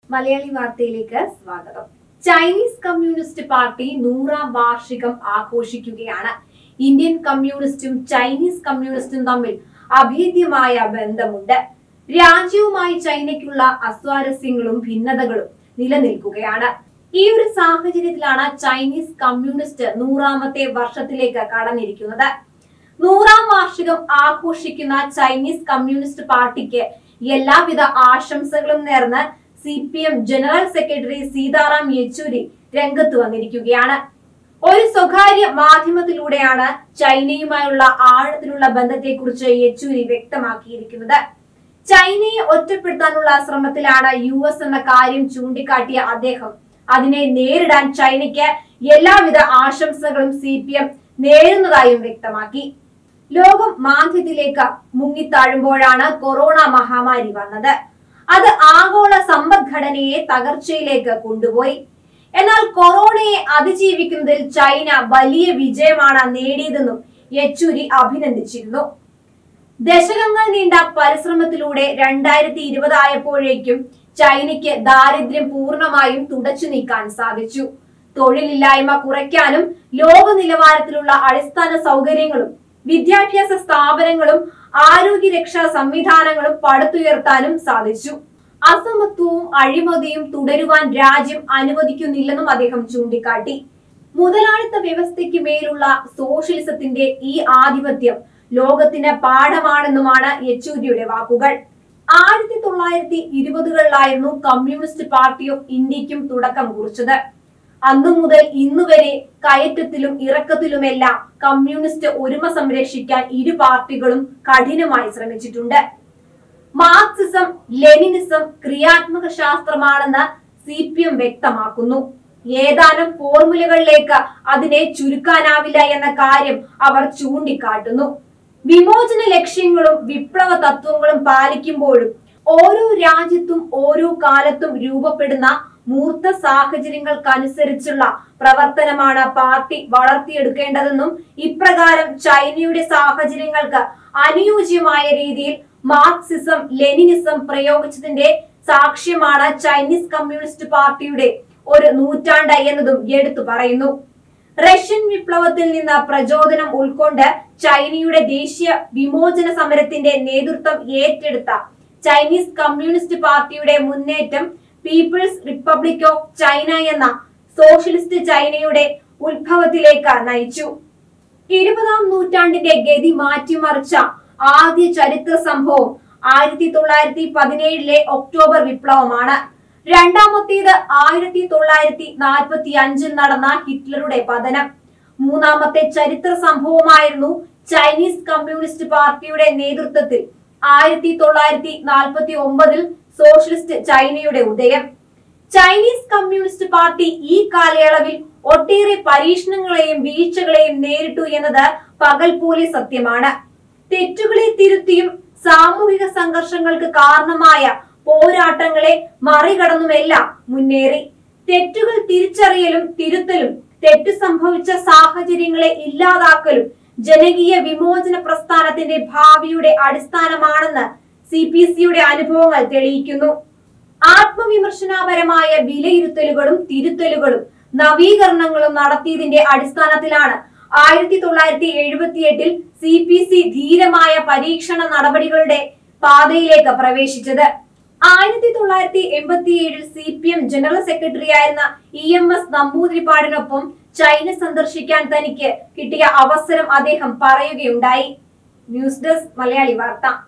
മലയാളി വാർത്തയിലേക്ക് സ്വാഗതം Chinese communist party നൂറാം വാർഷികം ആഘോഷിക്കുകയാണ് ഇന്ത്യൻ കമ്മ്യൂണിസ്റ്റും ചൈനീസ് കമ്മ്യൂണിസ്റ്റും തമ്മിൽ അഭേദ്യമായ ബന്ധമുണ്ട് രാജ്യവുമായി ചൈനയ്ക്കുള്ള അസ്വാരസ്യങ്ങളും ഭിന്നതകളും നിലനിൽക്കുകയാണ് ഈ ഒരു സാഹചര്യത്തിലാണ് ചൈനീസ് കമ്മ്യൂണിസ്റ്റ് നൂറാമത്തെ വർഷത്തിലേക്ക് കടന്നിരിക്കുന്നത് നൂറാം വാർഷികം ആഘോഷിക്കുന്ന ചൈനീസ് കമ്മ്യൂണിസ്റ്റ് പാർട്ടിക്ക് എല്ലാവിധ ആശംസകളും നേർന്ന് C P M general secretary Sitaram Yechury രംഗത്ത് വന്നിരിക്കുകയാണ് ഒരു സ്വകാര്യ മാധ്യമത്തിലൂടെയാണ് ചൈനയുമായുള്ള ആഴത്തിലുള്ള ബന്ധത്തെക്കുറിച്ച് യെച്ചൂരി വ്യക്തമാക്കിയിരിക്കുന്നത് ചൈനയെ ഒറ്റപ്പെടുത്താനുള്ള ശ്രമത്തിലാണ് യു എസ് എന്ന കാര്യം ചൂണ്ടിക്കാട്ടിയ അദ്ദേഹം അതിനെ നേരിടാൻ ചൈനയ്ക്ക് എല്ലാവിധ ആശംസകളും സി പി എം നേരുന്നതായും വ്യക്തമാക്കി ലോകം മാന്ദ്യത്തിലേക്ക് മുങ്ങിത്താഴുമ്പോഴാണ് കൊറോണ മഹാമാരി വന്നത് അത് ആഗോള സമ്പദ്ഘടനയെ തകർച്ചയിലേക്ക് കൊണ്ടുപോയി എന്നാൽ കൊറോണയെ അതിജീവിക്കുന്നതിൽ ചൈന വലിയ വിജയമാണ് നേടിയതെന്നും യെച്ചൂരി അഭിനന്ദിച്ചിരുന്നു ദശകങ്ങൾ നീണ്ട പരിശ്രമത്തിലൂടെ രണ്ടായിരത്തി ഇരുപതായപ്പോഴേക്കും ചൈനയ്ക്ക് ദാരിദ്ര്യം പൂർണ്ണമായും തുടച്ചു നീക്കാൻ സാധിച്ചു തൊഴിലില്ലായ്മ കുറയ്ക്കാനും ലോക നിലവാരത്തിലുള്ള അടിസ്ഥാന സൗകര്യങ്ങളും വിദ്യാഭ്യാസ സ്ഥാപനങ്ങളും ആരോഗ്യരക്ഷാ സംവിധാനങ്ങളും പടുത്തുയർത്താനും സാധിച്ചു അസമത്വവും അഴിമതിയും തുടരുവാൻ രാജ്യം അനുവദിക്കുന്നില്ലെന്നും അദ്ദേഹം ചൂണ്ടിക്കാട്ടി മുതലാളിത്ത വ്യവസ്ഥയ്ക്ക് മേലുള്ള സോഷ്യലിസത്തിന്റെ ഈ ആധിപത്യം ലോകത്തിന് പാഠമാണെന്നുമാണ് യെച്ചൂരിയുടെ വാക്കുകൾ ആയിരത്തി തൊള്ളായിരത്തി ഇരുപതുകളിലായിരുന്നു കമ്മ്യൂണിസ്റ്റ് പാർട്ടി ഓഫ് ഇന്ത്യക്കും തുടക്കം കുറിച്ചത് അന്നു മുതൽ ഇന്നു വരെ കയറ്റത്തിലും ഇറക്കത്തിലുമെല്ലാം കമ്മ്യൂണിസ്റ്റ് ഒരുമ സംരക്ഷിക്കാൻ ഇരു പാർട്ടികളും കഠിനമായി ശ്രമിച്ചിട്ടുണ്ട് മാർക്സിസം ലെനിനിസം ക്രിയാത്മക ശാസ്ത്രമാണെന്ന് സി പി എം വ്യക്തമാക്കുന്നു ഏതാനും ഫോർമുലകളിലേക്ക് അതിനെ ചുരുക്കാനാവില്ല എന്ന കാര്യം അവർ ചൂണ്ടിക്കാട്ടുന്നു വിമോചന ലക്ഷ്യങ്ങളും വിപ്ലവ തത്വങ്ങളും പാലിക്കുമ്പോഴും ഓരോ രാജ്യത്തും ഓരോ കാലത്തും രൂപപ്പെടുന്ന മൂർത്ത സാഹചര്യങ്ങൾക്കനുസരിച്ചുള്ള പ്രവർത്തനമാണ് പാർട്ടി വളർത്തിയെടുക്കേണ്ടതെന്നും ഇപ്രകാരം ചൈനയുടെ സാഹചര്യങ്ങൾക്ക് അനുയോജ്യമായ രീതിയിൽ മാർക്സിസം ലെനിനിസം പ്രയോഗിച്ചതിന്റെ സാക്ഷ്യമാണ് ചൈനീസ് കമ്മ്യൂണിസ്റ്റ് പാർട്ടിയുടെ ഒരു നൂറ്റാണ്ട് എന്നതും എടുത്തു പറയുന്നു റഷ്യൻ വിപ്ലവത്തിൽ നിന്ന് പ്രചോദനം ഉൾക്കൊണ്ട് ചൈനയുടെ ദേശീയ വിമോചന സമരത്തിന്റെ നേതൃത്വം ഏറ്റെടുത്ത ചൈനീസ് കമ്മ്യൂണിസ്റ്റ് പാർട്ടിയുടെ മുന്നേറ്റം പീപ്പിൾസ് റിപ്പബ്ലിക് ഓഫ് ചൈന എന്ന സോഷ്യലിസ്റ്റ് ചൈനയുടെ ഉത്ഭവത്തിലേക്ക് നയിച്ചു ഇരുപതാം നൂറ്റാണ്ടിന്റെ ഗതി മാറ്റിമറിച്ച ആദ്യ ചരിത്ര സംഭവം ആയിരത്തി തൊള്ളായിരത്തി പതിനേഴിലെ ഒക്ടോബർ വിപ്ലവമാണ് രണ്ടാമത്തേത് ആയിരത്തി തൊള്ളായിരത്തി നാൽപ്പത്തി അഞ്ചിൽ നടന്ന ഹിറ്റ്ലറുടെ പതനം മൂന്നാമത്തെ ചരിത്ര സംഭവമായിരുന്നു ചൈനീസ് കമ്മ്യൂണിസ്റ്റ് പാർട്ടിയുടെ നേതൃത്വത്തിൽ ആയിരത്തി തൊള്ളായിരത്തി നാൽപ്പത്തി ഒമ്പതിൽ സോഷ്യലിസ്റ്റ് ചൈനയുടെ ഉദയം ചൈനീസ് കമ്മ്യൂണിസ്റ്റ് പാർട്ടി ഈ കാലയളവിൽ ഒട്ടേറെ പരീക്ഷണങ്ങളെയും വീഴ്ചകളെയും നേരിട്ടു എന്നത് പകൽ പോലെ സത്യമാണ് തെറ്റുകളെ തിരുത്തിയും സാമൂഹിക സംഘർഷങ്ങൾക്ക് കാരണമായ പോരാട്ടങ്ങളെ മറികടന്നുമെല്ലാം മുന്നേറി തെറ്റുകൾ തിരിച്ചറിയലും തിരുത്തലും തെറ്റു സംഭവിച്ച സാഹചര്യങ്ങളെ ഇല്ലാതാക്കലും ജനകീയ വിമോചന പ്രസ്ഥാനത്തിന്റെ ഭാവിയുടെ അടിസ്ഥാനമാണെന്ന് സി പി സിയുടെ അനുഭവങ്ങൾ തെളിയിക്കുന്നു ആത്മവിമർശനാപരമായ വിലയിരുത്തലുകളും തിരുത്തലുകളും നവീകരണങ്ങളും നടത്തിയതിന്റെ അടിസ്ഥാനത്തിലാണ് ആയിരത്തി തൊള്ളായിരത്തി എഴുപത്തി എട്ടിൽ സി പി സി ധീരമായ പരീക്ഷണ നടപടികളുടെ പാതയിലേക്ക് പ്രവേശിച്ചത് ആയിരത്തി തൊള്ളായിരത്തി എൺപത്തി ഏഴിൽ C P M general secretary ആയിരുന്ന ഇ എം എസ് നമ്പൂതിരിപ്പാടിനൊപ്പം ചൈന സന്ദർശിക്കാൻ തനിക്ക് കിട്ടിയ അവസരം അദ്ദേഹം പറയുകയുണ്ടായി ന്യൂസ് ഡെസ്ക് മലയാളി വാർത്ത